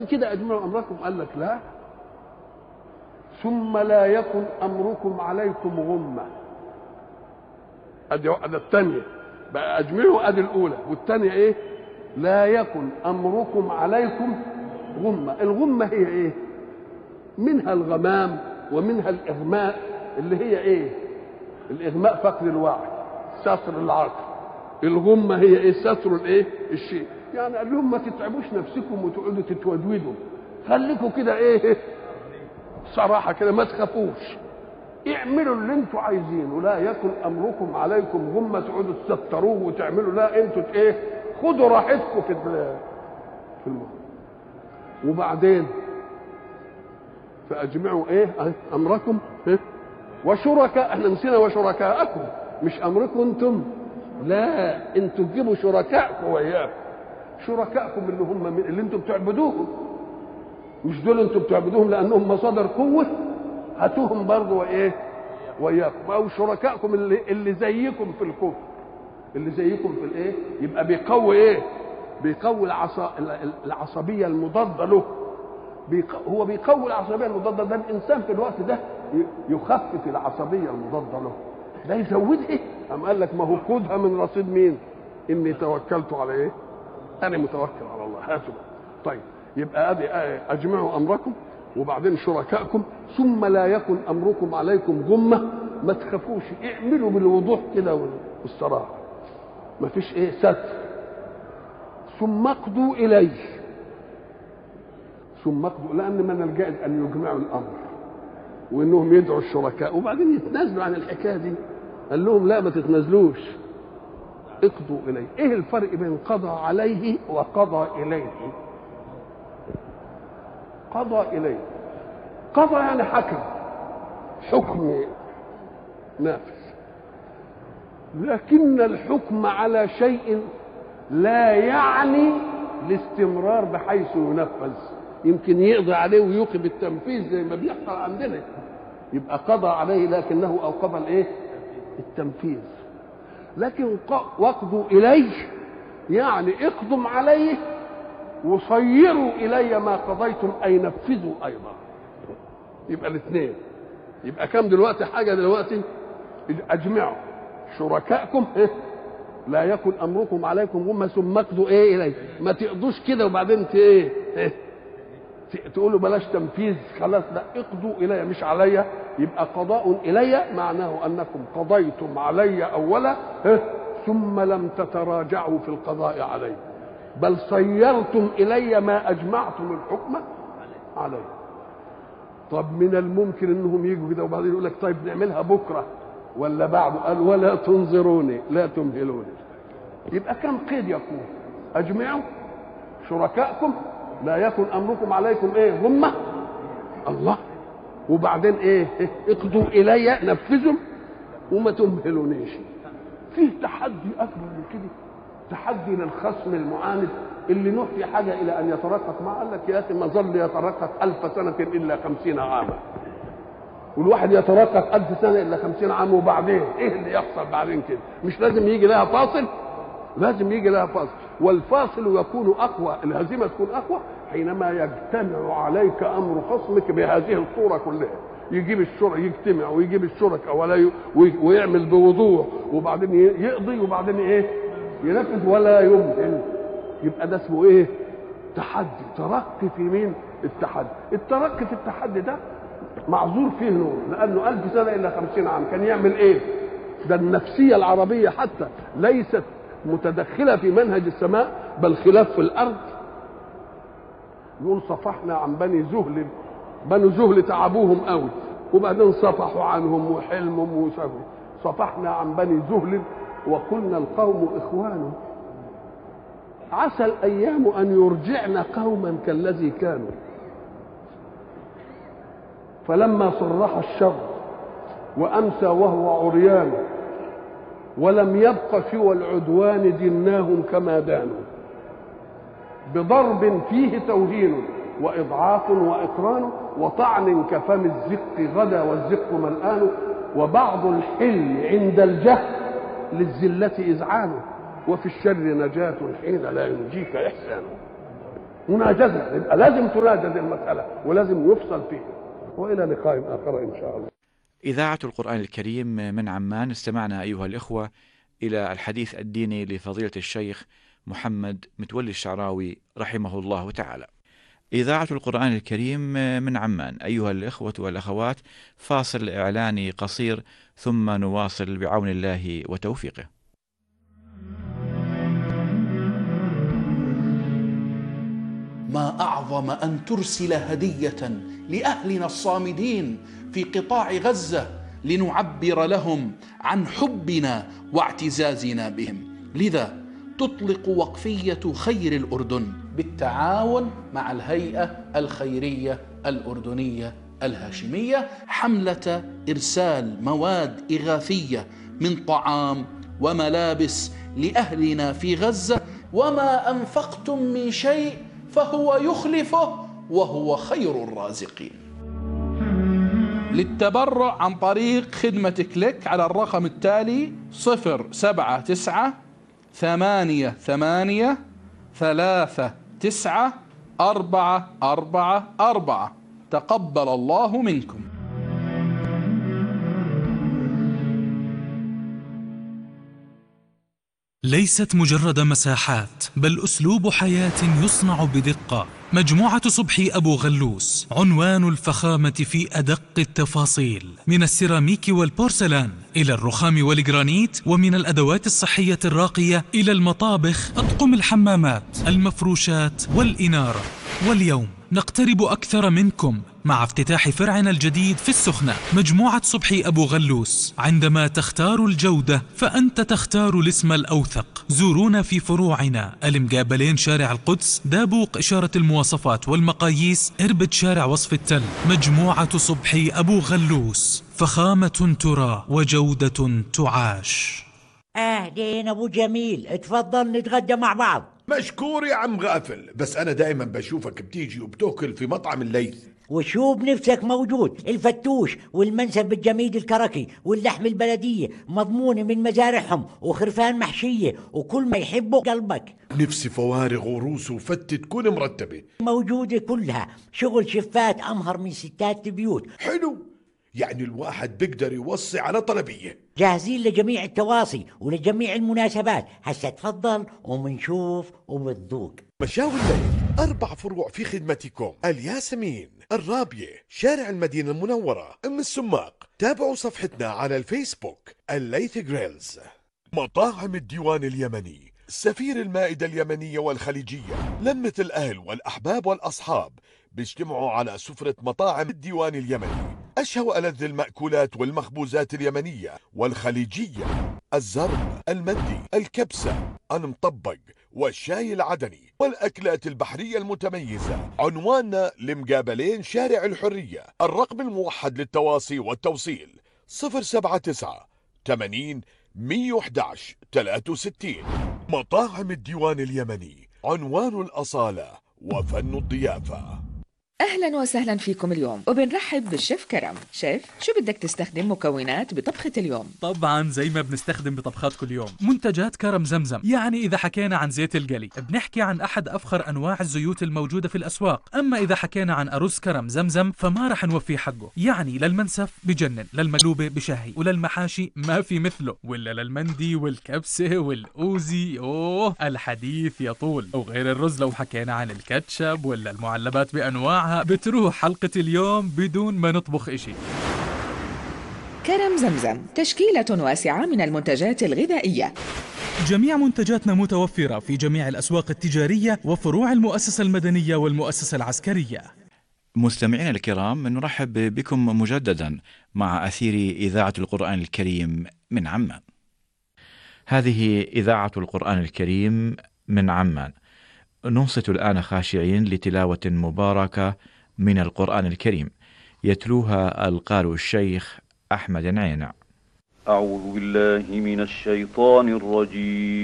كده اجمعوا امركم قال لك لا ثم لا يكن امركم عليكم غمه ادي ادي الثانيه بقى اجمعوا ادي الاولى والثانيه ايه لا يكن امركم عليكم غمه الغمه هي ايه منها الغمام ومنها الاغماء اللي هي ايه الاغماء فقد الوعي ستر العقل الغمه هي ايه ستر الايه الشيء يعني قال لهم ما تتعبوش نفسكم وتقعدوا تتودودوا خليكم كده ايه صراحه كده ما تخافوش اعملوا اللي انتوا عايزينه لا يكن امركم عليكم غمه تقعدوا تستروه وتعملوا لا انتوا ايه خدوا راحتكم في في الموضوع وبعدين فاجمعوا ايه امركم إيه؟ وشركاء احنا نسينا وشركاءكم مش امركم انتم لا انتوا تجيبوا شركائكم وياكم شركائكم اللي هم من اللي انتم بتعبدوهم مش دول انتم بتعبدوهم لانهم مصادر قوه هاتوهم برضه وايه وياكم او شركائكم اللي اللي زيكم في الكفر اللي زيكم في الايه يبقى بيقوي ايه بيقوي العصا العصبيه المضاده له بيق... هو بيقوي العصبيه المضاده ده الانسان في الوقت ده يخفف العصبيه المضاده له ده يزودها ايه قام قال لك ما هو خدها من رصيد مين اني توكلت على ايه انا متوكل على الله هاتوا طيب يبقى ادي اجمعوا امركم وبعدين شركائكم ثم لا يكن امركم عليكم غمه ما تخافوش اعملوا بالوضوح كده والصراحه ما فيش ايه ستر ثم اقضوا اليه ثم اقضوا لان من الجائز ان يجمعوا الامر وانهم يدعوا الشركاء وبعدين يتنازلوا عن الحكايه دي قال لهم لا ما تتنازلوش اقضوا اليه ايه الفرق بين قضى عليه وقضى اليه قضى اليه قضى يعني حكم حكم نافذ لكن الحكم على شيء لا يعني الاستمرار بحيث ينفذ يمكن يقضي عليه ويوقف التنفيذ زي ما بيحصل عندنا يبقى قضى عليه لكنه اوقف الايه التنفيذ لكن واقضوا اليه يعني اقضم عليه وصيروا الي ما قضيتم اي نفذوا ايضا يبقى الاثنين يبقى كم دلوقتي حاجه دلوقتي اجمعوا شركائكم إيه؟ لا يكن امركم عليكم غمه ثم اقضوا ايه اليه ما تقضوش كده وبعدين ت ايه, إيه؟ تقولوا بلاش تنفيذ خلاص لا اقضوا الي مش عليا يبقى قضاء الي معناه انكم قضيتم علي اولا إيه؟ ثم لم تتراجعوا في القضاء علي بل صيرتم الي ما اجمعتم الحكم علي طب من الممكن انهم يجوا كده وبعدين يقول لك طيب نعملها بكره ولا بعده قال ولا تنظروني لا تمهلوني يبقى كم قيد يكون اجمعوا شركائكم لا يكن امركم عليكم ايه غمه الله وبعدين ايه اقضوا الي نفذوا وما تمهلونيش فيه تحدي اكبر من كده تحدي للخصم المعاند اللي نوح في حاجه الى ان يترقق ما قال لك يا اخي ما ظل يترقق الف سنه الا خمسين عاما والواحد يترقق ألف سنة إلا خمسين عام وبعدين إيه اللي يحصل بعدين كده مش لازم يجي لها فاصل لازم يجي لها فاصل والفاصل يكون أقوى الهزيمة تكون أقوى حينما يجتمع عليك أمر خصمك بهذه الصورة كلها يجيب الشرع يجتمع ويجيب الشركاء ولا ي... ويعمل بوضوح وبعدين يقضي وبعدين ايه ينفذ ولا يمهل يبقى ده اسمه ايه تحدي ترقي في مين التحدي الترقي في التحدي ده معذور فيه نور لانه ألف سنه الا خمسين عام كان يعمل ايه ده النفسيه العربيه حتى ليست متدخله في منهج السماء بل خلاف في الارض يقول صفحنا عن بني زهل بنو زهل تعبوهم قوي وبعدين صفحوا عنهم وحلمهم وسبوا صفحنا عن بني زهل وقلنا القوم اخوان عسى الايام ان يرجعن قوما كالذي كانوا فلما صرح الشر وامسى وهو عريان ولم يبق سوى العدوان دناهم كما دانوا بضرب فيه توهين واضعاف واقران وطعن كفم الزق غدا والزق ملآن وبعض الحل عند الجهل للذلة إذعان وفي الشر نجاة حين لا ينجيك إحسان مناجزه يبقى لازم تناجز المساله ولازم يفصل فيها والى لقاء اخر ان شاء الله إذاعة القرآن الكريم من عمان استمعنا أيها الإخوة إلى الحديث الديني لفضيلة الشيخ محمد متولي الشعراوي رحمه الله تعالى. إذاعة القرآن الكريم من عمان أيها الإخوة والأخوات فاصل إعلاني قصير ثم نواصل بعون الله وتوفيقه. ما اعظم ان ترسل هديه لاهلنا الصامدين في قطاع غزه لنعبر لهم عن حبنا واعتزازنا بهم لذا تطلق وقفيه خير الاردن بالتعاون مع الهيئه الخيريه الاردنيه الهاشميه حمله ارسال مواد اغاثيه من طعام وملابس لاهلنا في غزه وما انفقتم من شيء فهو يخلفه وهو خير الرازقين للتبرع عن طريق خدمة كليك على الرقم التالي صفر سبعة تسعة ثمانية ثمانية ثلاثة تسعة أربعة أربعة أربعة تقبل الله منكم ليست مجرد مساحات بل اسلوب حياه يصنع بدقه مجموعه صبحي ابو غلوس عنوان الفخامه في ادق التفاصيل من السيراميك والبورسلان الى الرخام والجرانيت ومن الادوات الصحيه الراقيه الى المطابخ اطقم الحمامات المفروشات والاناره واليوم نقترب أكثر منكم مع افتتاح فرعنا الجديد في السخنة مجموعة صبحي أبو غلوس عندما تختار الجودة فأنت تختار الاسم الأوثق زورونا في فروعنا المقابلين شارع القدس دابوق إشارة المواصفات والمقاييس إربد شارع وصف التل مجموعة صبحي أبو غلوس فخامة ترى وجودة تعاش اهلين ابو جميل اتفضل نتغدى مع بعض مشكور يا عم غافل بس انا دائما بشوفك بتيجي وبتاكل في مطعم الليث وشو بنفسك موجود الفتوش والمنسف الجميد الكركي واللحم البلدية مضمونة من مزارعهم وخرفان محشية وكل ما يحبه قلبك نفسي فوارغ وروس وفتة تكون مرتبة موجودة كلها شغل شفات أمهر من ستات البيوت حلو يعني الواحد بيقدر يوصي على طلبية جاهزين لجميع التواصي ولجميع المناسبات هسا تفضل ومنشوف وبتذوق مشاوي الليل أربع فروع في خدمتكم الياسمين الرابية شارع المدينة المنورة أم السماق تابعوا صفحتنا على الفيسبوك الليث جريلز مطاعم الديوان اليمني سفير المائدة اليمنية والخليجية لمة الأهل والأحباب والأصحاب بيجتمعوا على سفرة مطاعم الديوان اليمني أشهى وألذ المأكولات والمخبوزات اليمنية والخليجية الزرب المندي الكبسة المطبق والشاي العدني والأكلات البحرية المتميزة عنواننا لمقابلين شارع الحرية الرقم الموحد للتواصي والتوصيل 079 80 111 63 مطاعم الديوان اليمني عنوان الأصالة وفن الضيافة اهلا وسهلا فيكم اليوم وبنرحب بالشيف كرم شيف شو بدك تستخدم مكونات بطبخة اليوم طبعا زي ما بنستخدم بطبخات كل يوم منتجات كرم زمزم يعني إذا حكينا عن زيت القلي بنحكي عن أحد أفخر أنواع الزيوت الموجودة في الأسواق أما إذا حكينا عن أرز كرم زمزم فما رح نوفي حقه يعني للمنسف بجنن للمقلوبة بشهي وللمحاشي ما في مثله ولا للمندي والكبسة والأوزي أوه الحديث يطول وغير الرز لو حكينا عن الكاتشب ولا المعلبات بأنواعها بتروح حلقة اليوم بدون ما نطبخ إشي كرم زمزم تشكيلة واسعة من المنتجات الغذائية جميع منتجاتنا متوفرة في جميع الأسواق التجارية وفروع المؤسسة المدنية والمؤسسة العسكرية مستمعينا الكرام نرحب بكم مجددا مع أثير إذاعة القرآن الكريم من عمان هذه إذاعة القرآن الكريم من عمان ننصت الآن خاشعين لتلاوة مباركة من القرآن الكريم يتلوها القارئ الشيخ أحمد عينع أعوذ بالله من الشيطان الرجيم